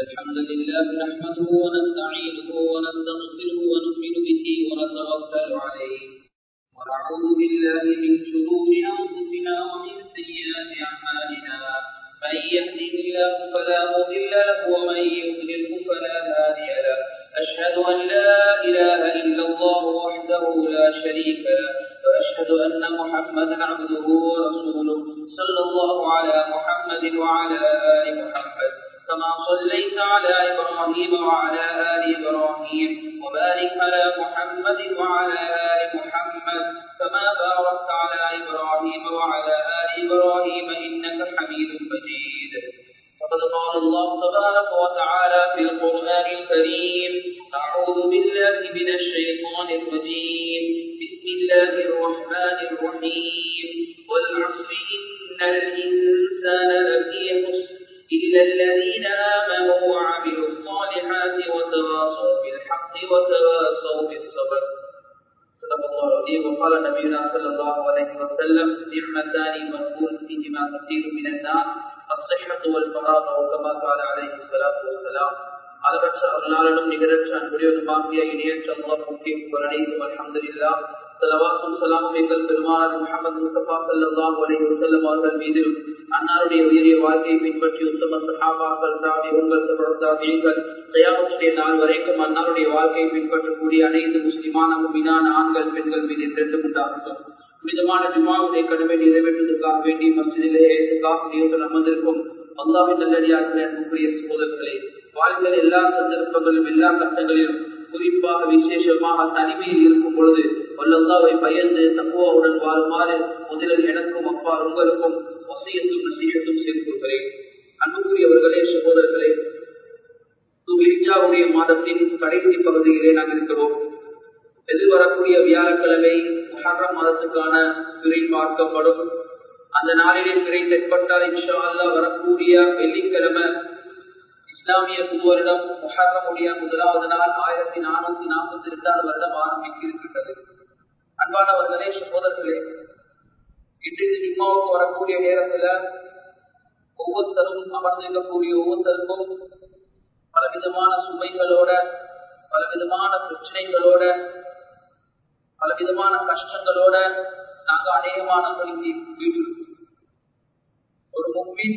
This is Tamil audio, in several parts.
الحمد لله نحمده ونستعينه ونستغفره ونؤمن به ونتوكل عليه ونعوذ بالله من شرور انفسنا ومن سيئات اعمالنا من يهده الله فلا مضل له ومن يضلله فلا هادي له اشهد ان لا اله الا الله وحده لا شريك له واشهد ان محمدا عبده ورسوله صلى الله على محمد وعلى ال محمد كما صليت على ابراهيم وعلى ال ابراهيم وبارك على محمد وعلى ال محمد كما باركت على ابراهيم وعلى ال ابراهيم انك حميد مجيد فقد قال الله تبارك وتعالى في القران الكريم اعوذ بالله من الشيطان الرجيم بسم الله الرحمن الرحيم والعصر ان الانسان لفي خسر إلا الذين آمنوا وعملوا الصالحات وتواصوا بالحق وتواصوا بالصبر صدق الله العظيم وقال نبينا صلى الله عليه وسلم نعمتان مغفور فيهما كثير من الناس الصحة والفراغ وكما قال عليه الصلاة والسلام அளவற்ற அருளாளனும் நிகரற்ற அன்புடையவனுமாகிய இணையற்ற அல்லாஹ் முக்கிய புகழனைத்தும் அல்ஹம்துலில்லா சலவாத்தும் சலாமும் எங்கள் பெருமானார் முகமது முஸ்தபா ஸல்லல்லாஹு அலைஹி வஸல்லம் அவர்கள் மீது அன்னாருடைய உயரிய வாழ்க்கையை பின்பற்றி உத்தம சஹாபாக்கள் தாபிகள் தாபியங்கள் தயாமத்துடைய நாள் வரைக்கும் அன்னாருடைய வாழ்க்கையை பின்பற்றக்கூடிய அனைத்து முஸ்லிமான முமினான ஆண்கள் பெண்கள் மீது இரண்டு உண்டாகட்டும் மிதமான ஜுமாவுடைய கடமை நிறைவேற்றுவதற்காக வேண்டி மசிதிலே காப்பியுடன் அமர்ந்திருக்கும் அல்லாவின் நல்லடியார்கள் அன்புக்குரிய சகோதரர்களே வாழ்க்கையில் எல்லா சந்தர்ப்பங்களிலும் எல்லா கட்டங்களிலும் குறிப்பாக விசேஷமாக தனிமையில் இருக்கும் பொழுது வல்லல்லாவை பயந்து தப்புவாவுடன் வாழுமாறு முதலில் எனக்கும் அப்பா உங்களுக்கும் வசியத்தும் நசீகத்தும் சேர்க்கிறேன் அன்புக்குரியவர்களே சகோதரர்களே துமிர்ஜாவுடைய மாதத்தின் கடைசி பகுதியிலே நாம் இருக்கிறோம் எதிர்வரக்கூடிய வியாழக்கிழமை மஹரம் மாதத்துக்கான பிறை பார்க்கப்படும் அந்த நாளிலே பிறை தெற்பட்டால் இன்ஷா அல்லா வரக்கூடிய வெள்ளிக்கிழமை இஸ்லாமிய புது வருடம் மொஹரமுடைய முதலாவது நாள் ஆயிரத்தி நானூத்தி நாற்பத்தி இரண்டாவது வருடம் ஆரம்பிக்க இருக்கின்றது அன்பானவர்களே சகோதரர்களே இன்றைக்கு ஜும்மாவுக்கு வரக்கூடிய நேரத்துல ஒவ்வொருத்தரும் அமர்ந்திருக்கக்கூடிய ஒவ்வொருத்தருக்கும் பலவிதமான சுமைகளோட பலவிதமான பிரச்சனைகளோட பலவிதமான கஷ்டங்களோட நாங்க அநேகமானவர்களுக்கு வீட்டிருக்கோம் ஒரு முக்மின்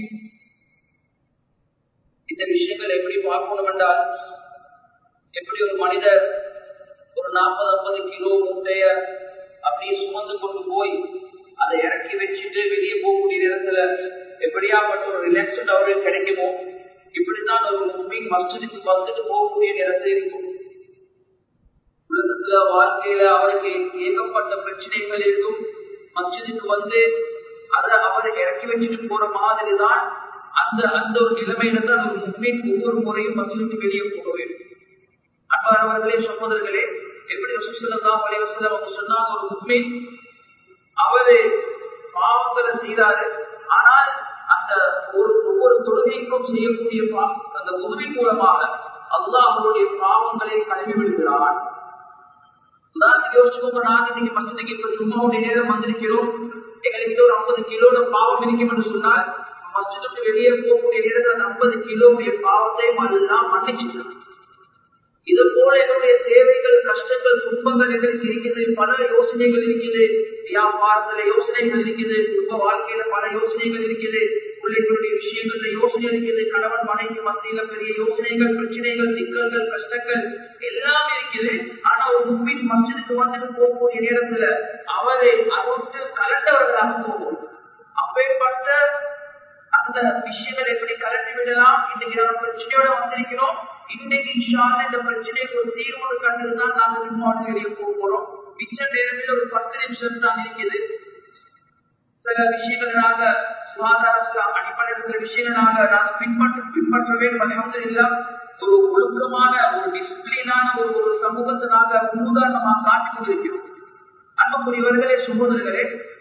இந்த விஷயங்கள் எப்படி பார்க்கணும் என்றால் எப்படி ஒரு மனிதர் ஒரு நாற்பது ஐம்பது கிலோ மூட்டைய அப்படியே சுமந்து கொண்டு போய் அதை இறக்கி வச்சுட்டு வெளியே போகக்கூடிய நேரத்துல எப்படியாப்பட்ட ஒரு ரிலாக்ஸட் அவருக்கு கிடைக்குமோ இப்படித்தான் ஒரு முஸ்லீம் மஸ்ஜிதுக்கு வந்துட்டு போகக்கூடிய நேரத்தில் இருக்கும் உலகத்துல வாழ்க்கையில அவருக்கு ஏகப்பட்ட பிரச்சனைகள் இருக்கும் மஸ்ஜிதுக்கு வந்து அதை அவரை இறக்கி வச்சுட்டு போற மாதிரி தான் அந்த அந்த ஒரு நிலைமையில தான் ஒரு முஸ்லீம் ஒவ்வொரு முறையும் மஸ்ஜிதுக்கு வெளியே போக வேண்டும் அன்பானவர்களே சகோதரர்களே எப்படி சுசலாம் வலைவசலம் அவங்க சொன்னாங்க ஒரு முஸ்லீம் அவரு பாவங்களை செய்தாரு ஆனால் அந்த ஒரு ஒவ்வொரு தொழுகைக்கும் செய்யக்கூடிய அந்த தொழுகை மூலமாக அல்லாஹ் அவருடைய பாவங்களை கழுவி விடுகிறான் உதாரணத்துக்கு யோசிச்சுக்கோங்க நாங்க இன்னைக்கு மசதிக்கு இப்ப சும்மாவுடைய நேரம் வந்திருக்கிறோம் எங்களுக்கு ஒரு ஐம்பது கிலோட பாவம் இருக்கும் என்று சொன்னால் மஸ்ஜிதுக்கு வெளியே போகக்கூடிய நேரத்தில் அந்த ஐம்பது கிலோவுடைய பாவத்தையும் அதுதான் மன்னிச்சுக்கலாம் இது போல என்னுடைய தேவைகள் கஷ்டங்கள் துன்பங்கள் எங்களுக்கு இருக்குது பல யோசனைகள் இருக்குது வியாபாரத்துல யோசனைகள் இருக்குது குடும்ப வாழ்க்கையில பல யோசனைகள் இருக்குது பிள்ளைகளுடைய விஷயங்கள்ல யோசனை இருக்குது கணவன் மனைவி மத்தியில பெரிய யோசனைகள் பிரச்சனைகள் சிக்கல்கள் கஷ்டங்கள் எல்லாமே இருக்குது ஆனா ஒரு முப்பின் மஸ்ஜிதுக்கு வந்துட்டு போகக்கூடிய நேரத்துல அவரை அவருக்கு கலண்டவர்களாக போகும் அப்பேற்பட்ட அந்த விஷயங்கள் எப்படி கலட்டி விடலாம் இன்னைக்கு நம்ம பிரச்சனையோட வந்திருக்கிறோம் இன்னைக்கு இன்ஷால்ல இந்த பிரச்சனைக்கு ஒரு தீர்வு கண்டுதான் நாங்க ஜும்மாவோட வெளியே போக போறோம் மிச்ச நேரத்தில் ஒரு பத்து நிமிஷம் தான் இருக்குது சில விஷயங்கள் நாங்க சுகாதாரத்துல அடிப்படையில் சில விஷயங்கள் நாங்க நாங்க பின்பற்ற பின்பற்றவே பண்ணி இல்ல ஒரு ஒழுக்கமான ஒரு டிசிப்ளினான ஒரு ஒரு சமூகத்தை நாங்க முன்னுதாரணமாக காட்டிக் கொண்டிருக்கிறோம் அன்புக்குரியவர்களே சகோதரர்களே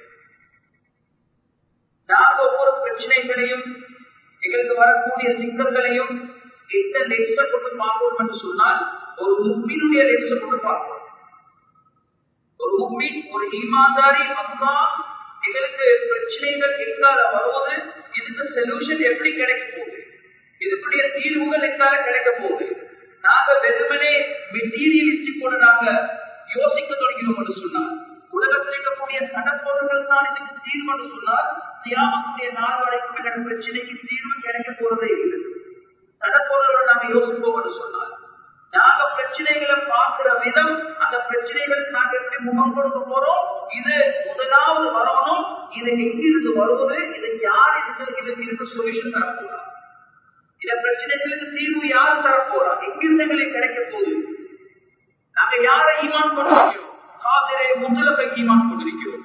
நாங்க ஒவ்வொரு பிரச்சனைகளையும் எங்களுக்கு வரக்கூடிய சிக்கல்களையும் எந்த லென்ஸை கொண்டு பார்ப்போம் என்று சொன்னால் ஒரு முக்மீனுடைய லென்ஸை கொண்டு பார்ப்போம் ஒரு முக்மீன் ஒரு ஈமாதாரி அம்மா எங்களுக்கு பிரச்சனைகள் எங்கால வருவது இதுக்கு சொல்யூஷன் எப்படி கிடைக்க போகுது இதனுடைய தீர்வுகள் எங்கால கிடைக்க போகுது நாங்க வெறுமனே மெட்டீரியலிஸ்டிக் கூட நாங்க யோசிக்க தொடங்கினோம் என்று சொன்னார் உலகத்தில் இருக்கக்கூடிய சடப்பொருள்கள் தான் இதுக்கு தீர்வு என்று சொன்னால் தியாகக்கூடிய நாள் வரைக்கும் எங்களோட பிரச்சனைக்கு தீர்வு கிடைக்க போறதே இல்லை சடப்பொருளோட நாங்க யோசிப்போம் என்று சொன்னால் நாங்க பிரச்சனைகளை பார்க்கிற விதம் அந்த பிரச்சனைகளுக்கு நாங்க எப்படி முகம் கொடுக்க போறோம் இது முதலாவது வரணும் இது எங்கிருந்து வருவது இதை யார் இதுக்கு இதுக்கு இதுக்கு சொல்யூஷன் தரப்போறா இந்த பிரச்சனைகளுக்கு தீர்வு யார் தரப்போறா எங்கிருந்து எங்களுக்கு கிடைக்க போகுது நாங்க யாரை ஈமான் கொண்டிருக்கிறோம் காதிரை முன்னலப்பை ஈமான் கொண்டிருக்கிறோம்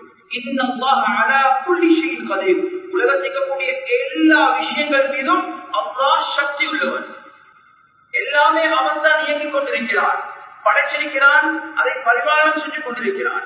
உலகத்திற்கக்கூடிய எல்லா விஷயங்கள் மீதும் அல்லாஹ் சக்தி உள்ளவன் எல்லாமே அவன் தான் இயங்கிக் கொண்டிருக்கிறான் படைச்சிருக்கிறான் அதை பரிமாணம் செஞ்சு கொண்டிருக்கிறான்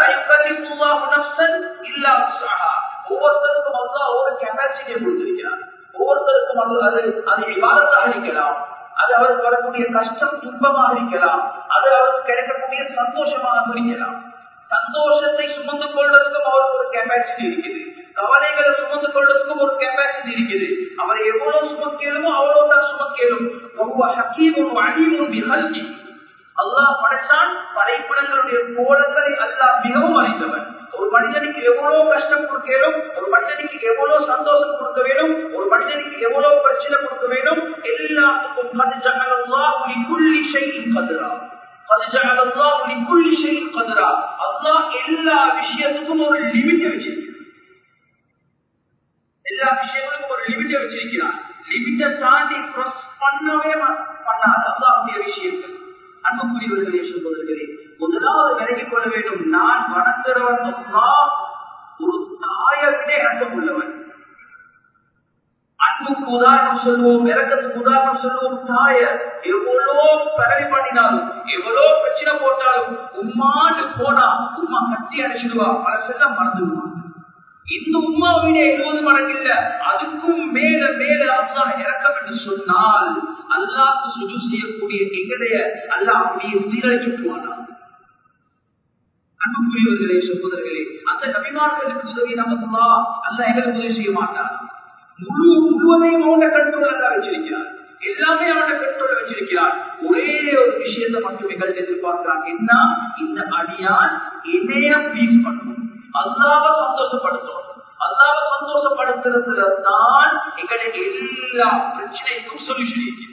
ஒவ்வொருத்தருக்கும் அல்லா ஒரு கெப்பாசிட்டியை கொடுத்திருக்கிறான் ஒவ்வொருத்தருக்கும் அது அது அதை விவாதத்தாக இருக்கலாம் அது அவருக்கு வரக்கூடிய கஷ்டம் துன்பமாக இருக்கலாம் அது அவருக்கு கிடைக்கக்கூடிய சந்தோஷமாக இருக்கலாம் சந்தோஷத்தை சுமந்து கொள்வதற்கும் அவருக்கு ஒரு கெப்பாசிட்டி இருக்குது கவலைகளை சுமந்து கொள்வதற்கும் ஒரு கெப்பாசிட்டி இருக்குது அவர் எவ்வளவு சுமக்கேலுமோ அவ்வளவு தான் சுமக்கேலும் ரொம்ப ஹக்கீமும் அழிவும் நிகழ்ச்சி அல்லாஹ் படைச்சான் படைப்பிடங்களுடைய கோலங்களை அல்லாஹ் மிகவும் அறிந்தவன் ஒரு மனிதனுக்கு எவ்வளவு கஷ்டம் கொடுக்கணும் ஒரு மனிதனுக்கு எவ்வளவு சந்தோஷம் கொடுக்க வேண்டும் ஒரு மனிதனுக்கு எவ்வளவு பிரச்சனை கொடுக்க வேண்டும் எல்லாத்துக்கும் எல்லா விஷயத்துக்கும் ஒரு லிமிட் வச்சிருக்கு எல்லா விஷயங்களுக்கும் ஒரு லிமிட்டை வச்சிருக்கிறான் லிமிட்டை தாண்டி கிராஸ் பண்ணவே பண்ணாது அல்லாவுடைய விஷயங்கள் அன்புக்குரியவர்களே சொல்வதற்கிறே முதலாவது விலகிக் கொள்ள வேண்டும் நான் வணங்குறவன் அல்லா ஒரு தாயவிடே அன்பம் உள்ளவன் அன்புக்கு உதாரணம் சொல்லுவோம் இறக்கத்துக்கு உதாரணம் சொல்லுவோம் தாய எவ்வளோ பரவி பண்ணினாலும் எவ்வளோ பிரச்சனை போட்டாலும் உம்மாண்டு போனா உமா கட்டி அடிச்சிடுவா பழசெல்லாம் மறந்துடுவான் இந்த உமாவிட எழுபது மடங்கு இல்ல அதுக்கும் மேல மேல அல்லா இறக்கம் என்று சொன்னால் அல்லாக்கு சுஜு செய்யக்கூடிய எங்களுடைய அல்லா அப்படியே சீரழிச்சுட்டுவானா அன்புக்குரியவர்களே சகோதரர்களே அந்த நபிமார்களுக்கு உதவி நமக்குள்ளா அல்ல எங்களுக்கு உதவி செய்ய மாட்டான் முழு முழுவதையும் அவன கண்ட்ரோல் அல்ல வச்சிருக்கிறார் எல்லாமே அவன கண்ட்ரோல் வச்சிருக்கிறார் ஒரே ஒரு விஷயத்தை மட்டும் எங்களுக்கு எதிர்பார்க்கிறான் என்ன இந்த அடியான் என்னைய ப்ளீஸ் பண்ணும் அல்லாவ சந்தோஷப்படுத்தும் அல்லாவ சந்தோஷப்படுத்துறதுல தான் எங்களுடைய எல்லா பிரச்சனைக்கும் சொல்யூஷன் இருக்குது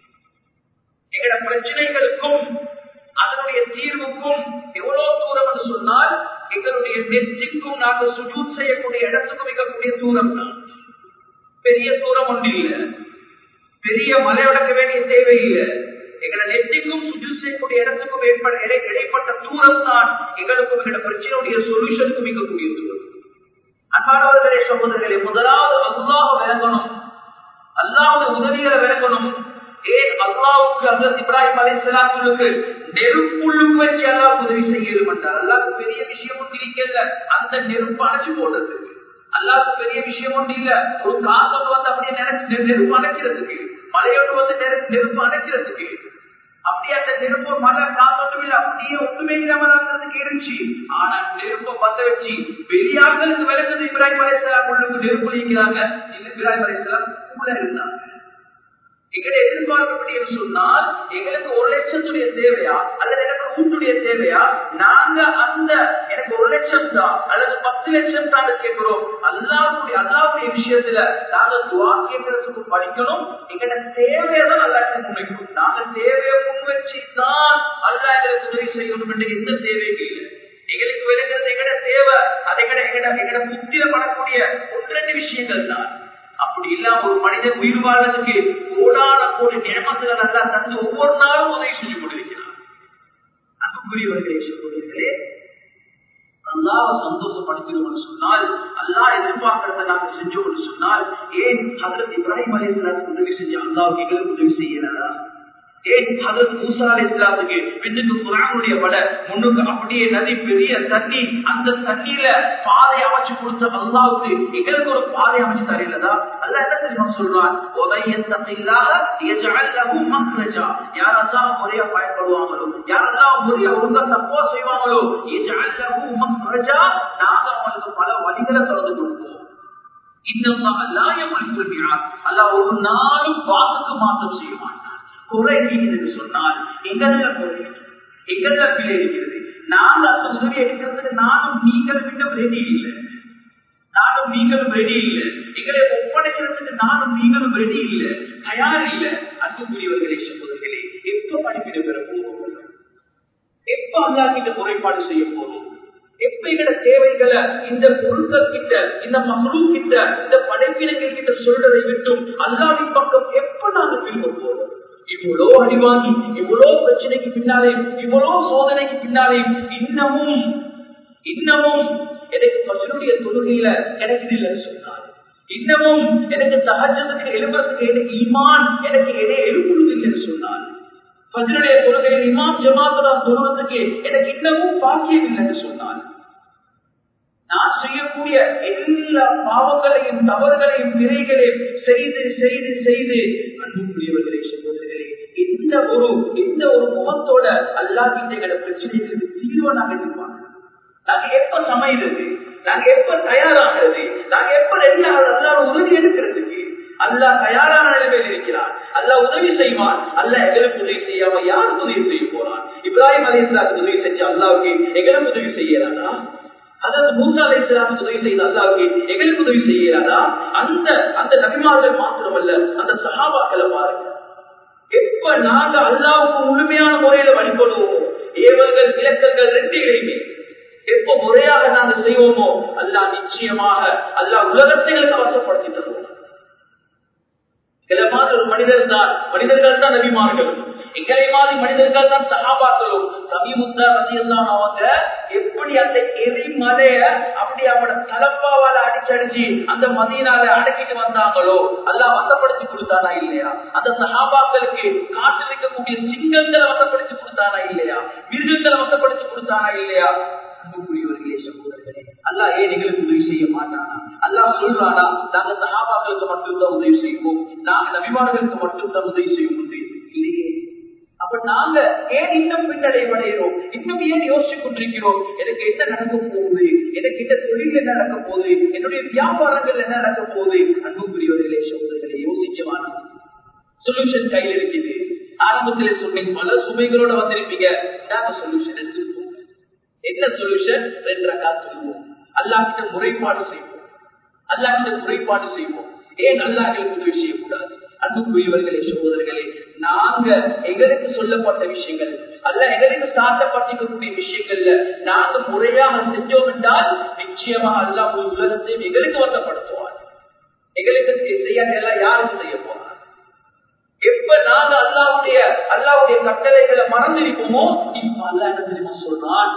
எங்களோட பிரச்சனைகளுக்கும் அதனுடைய தீர்வுக்கும் எவ்வளவு தூரம் என்று சொன்னால் எங்களுடைய நெற்றிக்கும் நாங்கள் சுஜூத் செய்யக்கூடிய இடத்துக்கும் இருக்கக்கூடிய தூரம் தான் பெரிய தூரம் ஒன்று இல்லை பெரிய மலை உடக்க வேண்டிய தேவையில்லை எங்களை நெத்திக்கும் சுஜூத் செய்யக்கூடிய இடத்துக்கும் ஏற்பட இடைப்பட்ட தூரம் தான் எங்களுக்கும் எங்களோட பிரச்சனையுடைய சொல்யூஷனுக்கும் இருக்கக்கூடிய தூரம் அன்பானவர்களே சகோதரர்களே முதலாவது அல்லாஹ் விளங்கணும் அல்லாவுடைய உதவிகளை விளக்கணும் ஏன் அல்லாவுக்கு அசத் இப்ராஹிம் அலிஸ்லாத்துக்கு நெருப்புள்ளுக்கு வச்சு அல்லாஹ் உதவி செய்ய மாட்டார் அல்லாவுக்கு பெரிய விஷயம் ஒன்று இருக்கல அந்த நெருப்பு அணைச்சு போடுறதுக்கு அல்லாவுக்கு பெரிய விஷயம் ஒன்று இல்ல ஒரு காசோட்டு வந்து அப்படியே நினைச்சு நெருப்பு அணைக்கிறதுக்கு மலையோட்டு வந்து நெருப்பு அணைக்கிறதுக்கு அப்படியே அந்த நெருப்பு மழை காத்தோட்டம் இல்ல அப்படியே ஒண்ணுமே இல்லாம நடக்கிறதுக்கு இருந்துச்சு ஆனா நெருப்பை பத்த வச்சு வெளியாட்களுக்கு விளக்குது இப்ராஹிம் அலிஸ்லாம் உள்ளுக்கு நெருப்பு வைக்கிறாங்க இப்ராஹிம் அலிஸ்லாம் கூட இருந்தாங்க எங்களை எதிர்பார்க்கப்படி என்று சொன்னால் எங்களுக்கு ஒரு லட்சத்துடைய தேவையா அல்லது எனக்கு வீட்டுடைய தேவையா நாங்க அந்த எனக்கு ஒரு லட்சம் தான் அல்லது பத்து லட்சம் தான் கேட்கிறோம் அல்லாவுடைய அல்லாவுடைய விஷயத்துல நாங்க துவா கேட்கறதுக்கு படிக்கணும் எங்களோட தேவையை தான் அல்லாட்ட முன்வைக்கணும் நாங்க தேவையை முன் வச்சு தான் அல்லா எங்களுக்கு உதவி செய்யணும் என்று எந்த தேவையும் இல்லை எங்களுக்கு விளங்குறது எங்கட தேவை அதை எங்கட எங்கட எங்கட புத்தியில படக்கூடிய ஒன்று ரெண்டு விஷயங்கள் தான் அப்படி இல்லாம ஒரு மனிதன் உயிர் வாழ்றதுக்கு கோடான கோடி நியமத்துகள் எல்லாம் தந்து ஒவ்வொரு நாளும் உதவி செஞ்சு கொண்டிருக்கிறார் அன்புக்குரியவர்களே சொல்வதர்களே அல்லாஹ் சந்தோஷப்படுத்தினோம்னு சொன்னால் அல்லாஹ் எதிர்பார்க்கிறத நாங்க செஞ்சோம்னு சொன்னால் ஏன் அதற்கு இப்ராஹிம் அலைஹிஸ்ஸலாத்துக்கு உதவி செஞ்சு அல்லாஹ் எங்களுக்கு உதவி செய்யறதா ஏன் அதற்கு மூசா அலைஹிஸ்ஸலாத்துக்கு பின்னுக்கு குரானுடைய பட முன்னுக்கு அப்படியே நதி பெரிய தண்ணி அந்த தண்ணியில பாதை அமைச்சு கொடுத்த அல்லாவுக்கு எங்களுக்கு ஒரு பாதை அமைச்சு தரலதா அல்ல என்ன தெரியுமா சொல்றான் யாரெல்லாம் முறையா பயன்படுவாங்களோ யாரெல்லாம் முறையா ஒழுங்கா தப்போ செய்வாங்களோ நாங்க அவங்களுக்கு பல வழிகளை திறந்து கொடுப்போம் இன்னும் அல்லாயம் அன்புமையார் அல்ல ஒரு நாளும் வாக்குக்கு மாற்றம் செய்ய மாட்டார் குறை என்று சொன்னால் எங்கள்ல குறை எங்கள்ல பிள்ளை இருக்கிறது நாங்கள் அந்த உதவி எடுக்கிறதுக்கு நானும் நீங்கள் விட்டும் ரெடி இல்லை நானும் நீங்களும் ரெடி இல்லை எங்களை ஒப்படைக்கிறதுக்கு நானும் நீங்களும் ரெடி இல்லை தயார் இல்லை அன்புக்குரியவர்களே சகோதரர்களே எப்ப படிப்பிட பெற போறோம் எப்ப அல்லா கிட்ட குறைபாடு செய்ய போறோம் எப்ப எங்கட தேவைகளை இந்த பொருட்கள் கிட்ட இந்த மகளு கிட்ட இந்த படைப்பினங்கள் கிட்ட சொல்றதை விட்டும் அல்லாவின் பக்கம் எப்ப நாங்க திரும்ப போறோம் இவ்வளோ அடிவாங்கி இவ்வளோ பிரச்சனைக்கு பின்னாலே இவ்வளோ சோதனைக்கு பின்னாலே இன்னமும் இன்னமும் எனக்கு பசனுடைய தொழுகையில கிடைக்குது இல்லைன்னு சொன்னார் இன்னமும் எனக்கு சகஜத்துக்கு எழுப்புறதுக்கு எனக்கு ஈமான் எனக்கு எதை எழுப்புறது இல்லைன்னு சொன்னார் பஜனுடைய தொழுகையில் இமாம் ஜமாத்துடா தொழுறதுக்கு எனக்கு இன்னமும் பாக்கியம் இல்லைன்னு சொன்னார் நான் செய்யக்கூடிய எல்லா பாவங்களையும் தவறுகளையும் விரைகளையும் செய்து செய்து செய்து அன்புக்குரியவர்களை சகோதரர்களே எந்த ஒரு எந்த ஒரு முகத்தோட அல்லாஹிட்ட பிரச்சனைகளுக்கு தீர்வை நாங்கள் எதிர்பார்க்கிறோம் நாங்க எப்ப சமைகிறது நாங்க எப்ப தயாராகிறது நாங்க எப்ப ரெடியாக அல்லாத உதவி எடுக்கிறதுக்கு அல்லா தயாரான நிலைமையில் இருக்கிறார் அல்லா உதவி செய்வான் அல்ல எங்களுக்கு உதவி செய்யாம யாருக்கு உதவி செய்ய போறான் இப்ராஹிம் அலி இஸ்லாத்துக்கு உதவி செஞ்ச அல்லாவுக்கு எங்களுக்கு உதவி செய்யறானா அதாவது மூசா அலி இஸ்லாமுக்கு உதவி செய்த அல்லாவுக்கு எங்களுக்கு உதவி செய்யறானா அந்த அந்த நபிமார்கள் மாத்திரமல்ல அந்த சகாபாக்களை பாருங்க எப்ப நாங்க அல்லாவுக்கு முழுமையான முறையில வழிபடுவோமோ ஏவல்கள் விளக்கங்கள் ரெண்டையுமே எப்ப முறையாக நாங்கள் செய்வோமோ அல்லா நிச்சயமாக அல்லா உலகத்தைகளுக்கு வசப்படுத்தி தருவோம் சில மாதிரி ஒரு மனிதர் தான் மனிதர்கள் தான் நபிமார்கள் எங்களை மாதிரி மனிதர்கள் தான் சகாபாக்களும் சமீமுத்தா ரசியெல்லாம் அவங்க எப்படி அந்த எரிமலைய அப்படி அவனோட தலப்பாவால அடிச்சடிச்சு அந்த மதியனால அடக்கிட்டு வந்தாங்களோ அல்லா வசப்படுத்தி கொடுத்தானா இல்லையா அந்த சகாபாக்களுக்கு காட்டில் இருக்கக்கூடிய சிங்கங்களை வசப்படுத்தி கொடுத்தானா இல்லையா மிருகங்களை வசப்படுத்தி கொடுத்தானா இல்லையா அன்புக்குரியவர்களே சகோதரர்களே அல்லா ஏன் எங்களுக்கு உதவி செய்ய மாட்டானா அல்லா சொல்றானா நாங்க சகாபாக்களுக்கு மட்டும்தான் உதவி செய்வோம் நாங்க நபிமார்களுக்கு மட்டும்தான் உதவி செய்வோம் இல்லையே அப்ப நாங்க ஏன் இன்னும் பின்னடைவடைகிறோம் இன்னும் ஏன் யோசிச்சு கொண்டிருக்கிறோம் எனக்கு என்ன நடக்க போகுது எனக்கு இந்த தொழில் என்ன நடக்க போகுது என்னுடைய வியாபாரங்கள் என்ன நடக்க போகுது அன்புக்குரியவர்களே சகோதரர்களை யோசிக்க வேணாம் சொல்யூஷன் கையில் இருக்குது ஆரம்பத்திலே சொன்னேன் பல சுமைகளோட வந்திருப்பீங்க நாங்க சொல்யூஷன் எடுத்துருப்போம் என்ன சொல்யூஷன் ரெண்டு ரக்கா சொல்லுவோம் அல்லாஹிட்ட முறைப்பாடு செய்வோம் அல்லாஹிட்ட முறைப்பாடு செய்வோம் ஏன் அல்லாஹிற்கு உதவி செய்யக்கூடாது அன்புக்குரியவர்களே சகோதரர்களே நாங்க எங்களுக்கு சொல்லப்பட்ட விஷயங்கள் அல்ல எங்களுக்கு சாட்டப்பட்டிருக்கக்கூடிய விஷயங்கள்ல நாங்க முறையாக செஞ்சோம் என்றால் நிச்சயமாக அல்லாஹ் ஒரு உலகத்தையும் எங்களுக்கு வந்தப்படுத்துவார் எங்களுக்கு செய்யாத எல்லாம் யாருக்கு செய்ய போறார் எப்ப நாங்க அல்லாவுடைய அல்லாவுடைய கட்டளைகளை மறந்திருப்போமோ இப்ப அல்லா என்ன தெரியுமா சொல்றான்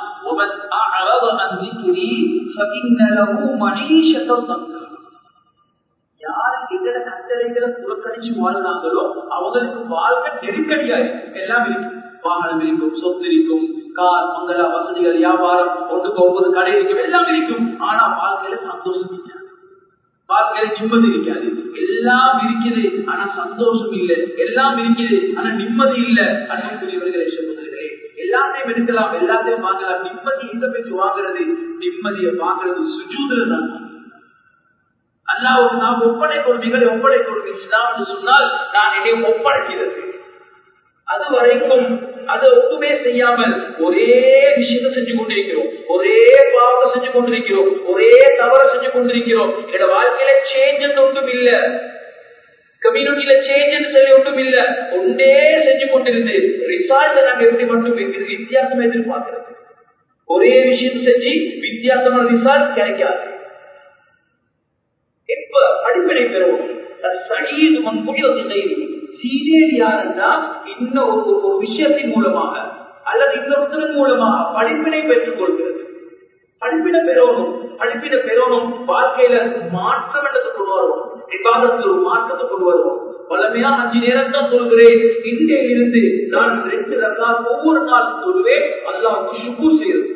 யாரு எங்கட கட்டளைகளை புறக்கணிச்சு வாழ்ந்தாங்களோ அவங்களுக்கு வாழ்க்கை நெருக்கடியா இருக்கும் எல்லாம் இருக்கும் வாகனம் இருக்கும் சொத்து இருக்கும் கார் மங்கள வசதிகள் வியாபாரம் ஒன்றுக்கு ஒவ்வொரு கடை இருக்கும் எல்லாம் இருக்கும் ஆனா வாழ்க்கையில சந்தோஷம் இருக்காது வாழ்க்கையில நிம்மதி இருக்காது எல்லாம் இருக்குது ஆனா சந்தோஷம் இல்லை எல்லாம் இருக்குது ஆனா நிம்மதி இல்லை அன்புக்குரியவர்களே சகோதரர்களே எல்லாத்தையும் எடுக்கலாம் எல்லாத்தையும் வாங்கலாம் நிம்மதி எங்க போய் வாங்குறது நிம்மதியை வாங்குறது சுஜூதுல தான் அல்லா ஒரு நாம் ஒப்படை கொடுமைகளை ஒப்படை கொடுமை இஸ்லாம் சொன்னால் நான் என்னை ஒப்படைக்கிறது அது வரைக்கும் அது ஒப்புமே செய்யாமல் ஒரே விஷயத்தை செஞ்சு கொண்டிருக்கிறோம் ஒரே பாவத்தை செஞ்சு கொண்டிருக்கிறோம் ஒரே தவற செஞ்சு கொண்டிருக்கிறோம் என்னோட வாழ்க்கையில சேஞ்ச் ஒன்றும் இல்ல கம்யூனிட்டியில சேஞ்ச் சொல்லி ஒன்றும் இல்ல ஒன்றே செஞ்சு கொண்டிருந்து ரிசால்ட் நாங்க எப்படி மட்டும் இருக்குது வித்தியாசம் எதிர்பார்க்கிறது ஒரே விஷயம் செஞ்சு வித்தியாசமான ரிசால்ட் கிடைக்காது எப்ப அடிப்படை பெறுவோம் சடீது மண்புடியத்தை சீனியர் யாருன்னா இன்னும் ஒரு விஷயத்தின் மூலமாக அல்லது இன்னொருத்தரின் மூலமாக படிப்பினை பெற்றுக் கொள்கிறது படிப்பினை பெறணும் படிப்பினை பெறணும் வாழ்க்கையில மாற்றம் என்றது கொண்டு வருவோம் விவாதத்தில் ஒரு மாற்றத்தை கொண்டு வருவோம் பழமையா அஞ்சு நேரம் தான் சொல்கிறேன் இன்றையில் இருந்து நான் ரெண்டு ரக்கா ஒவ்வொரு நாள் சொல்லுவேன் அல்லாவுக்கு சுக்கு செய்யறது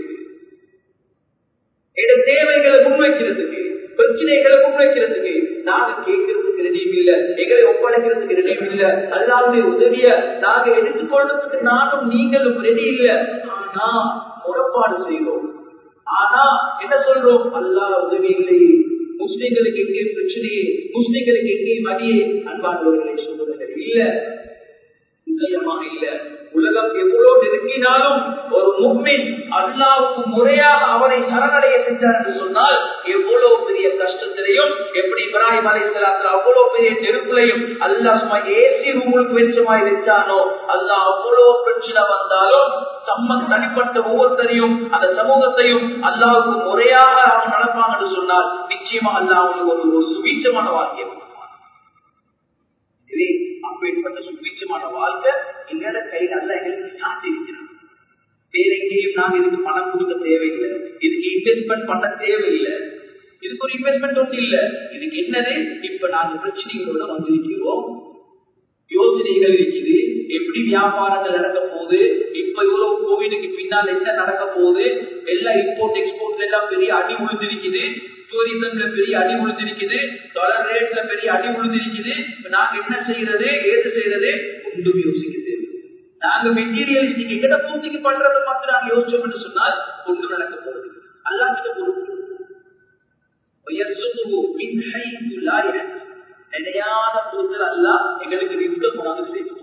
என் தேவைகளை முன்வைக்கிறதுக்கு பிரச்சனைகளை முன்வைக்கிறதுக்கு நாங்க கேட்கறதுக்கு ரெடியும் இல்ல எங்களை ஒப்படைக்கிறதுக்கு ரெடியும் இல்ல அல்லாவுடைய உதவிய நாங்க எடுத்துக்கொள்றதுக்கு நானும் நீங்களும் ரெடி இல்ல ஆனா புறப்பாடு செய்வோம் ஆனா என்ன சொல்றோம் அல்லா உதவி இல்லை முஸ்லிம்களுக்கு எங்கே பிரச்சனை பிரச்சனையே முஸ்லிம்களுக்கு எங்கேயும் அடியே அன்பானவர்களை சொல்லுவது இல்ல நிச்சயமாக இல்ல உலகம் எவ்வளவு நெருங்கினாலும் ஒரு முக்மின் அல்லாவுக்கு முறையாக அவனை சரணடைய சென்றார் என்று சொன்னால் எவ்வளவு பெரிய கஷ்டத்திலையும் எப்படி இப்ராஹிம் அலைசலாத்துல அவ்வளவு பெரிய நெருப்புலையும் அல்லாஹ் சும்மா ஏசி ரூமுக்கு வெச்சமாய் வச்சானோ அல்லாஹ் அவ்வளவு பிரச்சனை வந்தாலும் தம்ம தனிப்பட்ட ஒவ்வொருத்தரையும் அந்த சமூகத்தையும் அல்லாவுக்கு முறையாக அவன் நடப்பாங்க என்று சொன்னால் நிச்சயமா அல்லாஹ் அவனுக்கு ஒரு ஒரு சுபீட்சமான வாழ்க்கையை இது அப்பேற்பட்ட சுபீட்சமான வாழ்க்கை எங்களோட கையில் அல்ல எங்களுக்கு சாத்தி இருக்கிறோம் வேற எங்கேயும் நாங்க இதுக்கு பணம் கொடுக்க தேவையில்லை இதுக்கு இன்வெஸ்ட்மெண்ட் பண்ண தேவையில்லை இதுக்கு ஒரு இன்வெஸ்ட்மெண்ட் ஒன்று இல்ல இதுக்கு என்னது இப்ப நாங்க பிரச்சனைகளோட வந்திருக்கிறோம் யோசனைகள் இருக்குது எப்படி வியாபாரங்கள் நடக்க போகுது இப்ப இவ்வளவு கோவிலுக்கு பின்னால் என்ன நடக்க போகுது எல்லாம் இம்போர்ட் எக்ஸ்போர்ட் எல்லாம் பெரிய அடி விழுந்திருக்குது டூரிசம்ல பெரிய அடி விழுந்திருக்குது டாலர் ரேட்ல பெரிய அடி விழுந்திருக்குது நாங்க என்ன செய்யறது ஏது செய்யறது ஒன்றும் யோசிக்கிறது நாங்க மெட்டீரியலிஸ்டிக் எங்கட பூர்த்திக்கு பண்றதை மட்டும் நாங்க யோசிச்சோம்னு சொன்னால் ஒன்று நடக்க போறது அல்லாஹ்கிட்ட பொறுப்பு நிலையான பொருத்தல் அல்ல எங்களுக்கு ரிஸ்க கொண்டாந்து செய்யும்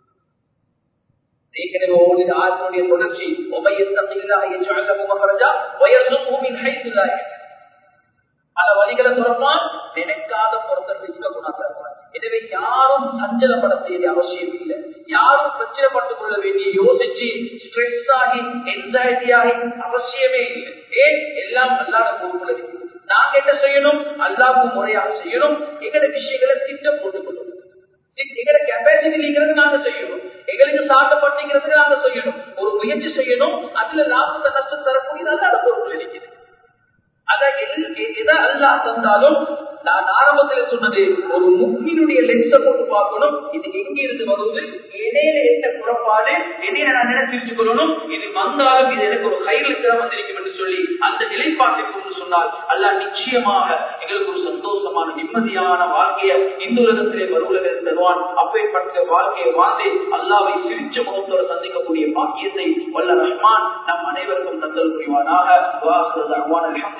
ஏற்கனவே ஓடின ஆத்மனுடைய தொடர்ச்சி உபயத்தமில்லா என்று அழகமுகரஜா வயசுமின் ஹைத்துல்லாய் பல வழிகளை துறப்பான் நினைக்காத பொருத்தல் ரிஸ்க கொண்டாந்து எனவே யாரும் சஞ்சலப்பட வேண்டிய அவசியம் இல்லை யாரும் பிரச்சனைப்பட்டுக் கொள்ள வேண்டிய யோசிச்சு ஸ்ட்ரெஸ் ஆகி என்சைட்டி ஆகி அவசியமே இல்லை ஏன் எல்லாம் அல்லாத பொறுப்புல இருக்கு நாங்க என்ன செய்யணும் அல்லாவுக்கு முறையாக செய்யணும் எங்கட விஷயங்களை திட்டம் போட்டுக் கொள்ளணும் எங்கட கெப்பாசிட்டி நீங்கிறது நாங்க செய்யணும் எங்களுக்கு சாட்டப்பட்டுங்கிறதுக்கு நாங்க செய்யணும் ஒரு முயற்சி செய்யணும் அதுல லாபத்தை நஷ்டம் தரக்கூடியது அல்லாத பொறுப்புல இருக்குது அதான் எதை அல்லா தந்தாலும் நான் ஆரம்பத்தில் சொன்னது ஒரு முக்கினுடைய லென்ஸ போட்டு பார்க்கணும் இது எங்க இருந்து வருவது இடையில என்ன குறைபாடு இடையில நான் நினைச்சு கொள்ளணும் இது வந்தாலும் இது எனக்கு ஒரு கையில் தான் வந்திருக்கும் என்று சொல்லி அந்த நிலைப்பாட்டிற்கு சொன்னால் அல்லா நிச்சயமாக எங்களுக்கு ஒரு சந்தோஷமான நிம்மதியான வாழ்க்கையை இந்த உலகத்திலே மறு உலகத்தில் தருவான் அப்பேற்பட்ட வாழ்க்கையை வாழ்ந்து அல்லாவை சிரிச்ச முகத்தோடு சந்திக்கக்கூடிய பாக்கியத்தை வல்ல ரஹ்மான் நம் அனைவருக்கும் தந்தல் புரிவானாக